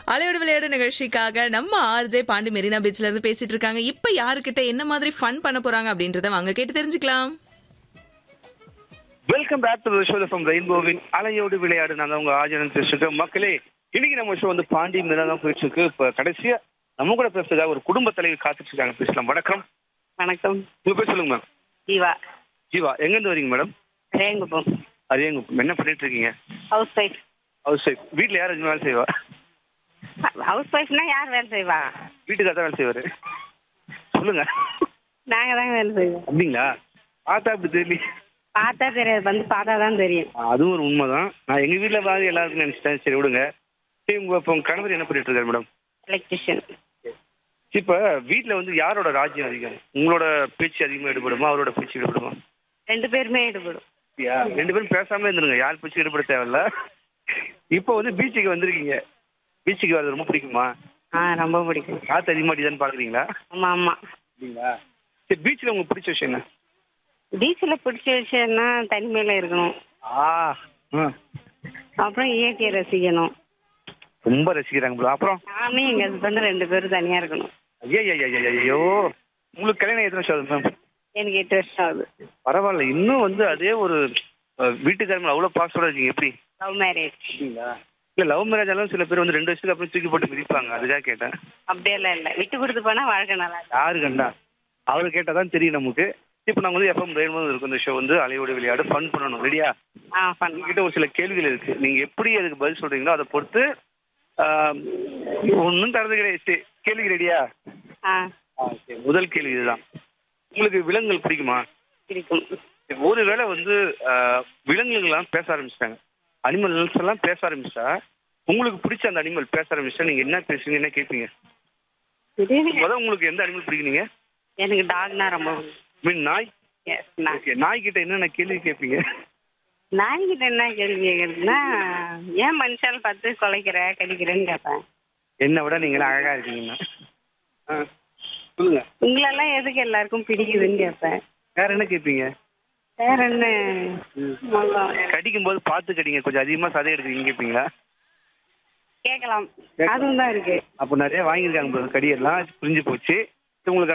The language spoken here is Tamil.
அலையோடு விளையாடு நிகழ்ச்சிக்காக நம்ம ஆர்ஜே பாண்டி மெரினா பீச்ல இருந்து பேசிட்டு இருக்காங்க இப்ப யாருக்கிட்ட என்ன மாதிரி ஃபன் பண்ண போறாங்க அப்படின்றத வாங்க கேட்டு தெரிஞ்சுக்கலாம் welcome back to show from ரெயின்போவின் அலையோடு விளையாடு நான் உங்க ஆஜனன் பேசிருக்கேன் மக்களே இன்னைக்கு நம்ம ஷோ வந்து பாண்டி மீனா தான் போயிட்டு இருக்கு இப்ப கடைசியா நம்ம கூட பேசுறதுக்காக ஒரு குடும்ப தலைவி காத்துட்டு இருக்காங்க பேசலாம் வணக்கம் வணக்கம் உங்க பேர் சொல்லுங்க மேம் ஜீவா ஜீவா எங்க இருந்து வரீங்க மேடம் ரேங்குப்பம் அரியங்குப்பம் என்ன பண்ணிட்டு இருக்கீங்க ஹவுஸ் ஒய்ஃப் ஹவுஸ் ஒய்ஃப் வீட்டுல யார் வேலை செய்வா ஹவுஸ் ஒய்ஃப்னா யார் வேலை செய்வா வீட்டுக்கார தான் வேலை செய்வாரு சொல்லுங்க நாங்க தாங்க வேலை செய்வோம் அப்படிங்களா பார்த்தா அப்படி தெரியல பார்த்தா தெரியாது வந்து பார்த்தா தான் தெரியும் அதுவும் ஒரு உண்மைதான் நான் எங்க வீட்டுல பாதி எல்லாருக்கும் நினைச்சிட்டேன் சரி விடுங்க சரி உங்க இப்போ உங்க கணவர் என்ன பண்ணிட்டு இருக்காரு மேடம் எலக்ட்ரிஷியன் இப்ப வீட்ல வந்து யாரோட ராஜ்யம் அதிகம் உங்களோட பேச்சு அதிகமா ஈடுபடுமா அவரோட பேச்சு ஈடுபடுமா ரெண்டு பேருமே ஈடுபடும் ரெண்டு பேரும் பேசாம இருந்துருங்க யார் பேச்சு ஈடுபட தேவையில்ல இப்போ வந்து பீச்சுக்கு வந்திருக்கீங்க பீச்சுக்கு வரது ரொம்ப பிடிக்குமா ஆ ரொம்ப பிடிக்கும் காத்து அதிகமா அடிக்குதான்னு பாக்குறீங்களா ஆமா ஆமா அப்படிங்களா சரி பீச்ல உங்களுக்கு பிடிச்ச விஷயம் என்ன பீச்சில் பிடிச்ச விஷயம்னா தனிமையில் இருக்கணும் ஆ ஆ. அப்புறம் இயற்கையை ரசிக்கணும் ரொம்ப ரசிக்கிறாங்க bro. அப்புறம் நானும் எங்கள் ஹஸ்பண்டும் ரெண்டு பேரும் தனியாக இருக்கணும் ஐயா ஐயா ஐயா ஐயோ உங்களுக்கு கல்யாணம் எத்தனை வருஷம் ஆகுது மேம் எனக்கு எட்டு வருஷம் ஆகுது பரவாயில்ல இன்னும் வந்து அதே ஒரு அஹ், வீட்டுக்காரங்க அவ்வளவு பாசோட இருக்கீங்க எப்படி லவ் மேரேஜ் அப்படிங்களா இல்ல லவ் மேரேஜ் ஆனாலும் சில பேர் வந்து ரெண்டு வருஷத்துக்கு அப்புறம் தூக்கி போட்டு மிதிப்பாங்க அதுக்காக கேட்டேன் அப்படியெல்லாம் இல்லை விட்டு கொடுத்து போனால் வாழ்க்கை நல்லா இருக்கும் யாரு கண்டா அவரு கேட்டா தான் தெரியும் நமக்கு இப்போ நாங்க வந்து எஃப்எம் ரெயின்போ இருக்கும் இந்த ஷோ வந்து அலையோடு விளையாடு ஃபன் பண்ணணும் ரெடியா ஆ ஃபன் உங்ககிட்ட ஒரு சில கேள்விகள் இருக்கு நீங்க எப்படி அதுக்கு பதில் சொல்றீங்களோ அதை பொறுத்து ஒன்றும் தரது கிடையாது சரி, கேள்விக்கு ரெடியா ஆ முதல் கேள்வி இதுதான் உங்களுக்கு விலங்குகள் பிடிக்குமா பிடிக்கும் இப்ப ஒருவேளை வந்து ஆஹ், விலங்குகள்லாம் பேச ஆரம்பிச்சிட்டாங்க அனிமல்ஸ் எல்லாம் பேச ஆரம்பிச்சிட்டா உங்களுக்கு பிடிச்ச அந்த அனிமல் பேச ஆரம்பிச்சிட்டா நீங்க என்ன பேசுவீங்க என்ன கேட்பீங்க திடீர்னு முதல்ல உங்களுக்கு எந்த அனிமல் பிடிக்குனீங்க எனக்கு டாக்னா ரொம்ப பிடிக்கும் மீன் நாய் Yes, நான் ஓகே நாய் கிட்ட என்னென்ன கேள்வி கேட்பீங்க நாய்கிட்ட என்ன கேள்வி கேட்குறதுன்னா ஏன் மனுஷால் பார்த்து குலைக்கிற கடிக்கிறேன்னு கேட்பேன் என்னை விட நீங்க எல்லாம் அழகா இருக்கீங்கன்னா ஆ, சொல்லுங்க உங்களெல்லாம் எதுக்கு எல்லாருக்கும் பிடிக்குதுன்னு கேட்பேன் வேற என்ன கேட்பீங்க வேற என்ன மொத்தம் கடிக்கும் போது பார்த்து கடிங்க கொஞ்சம் அதிகமா சதை எடுக்கிறீங்க கேட்பீங்களா கேட்கலாம் அதுவும் தான் இருக்கு அப்போ நிறைய வாங்கியிருக்காங்க bro, கடியெல்லாம் புரிஞ்சு போச்சு உங்களுக்கு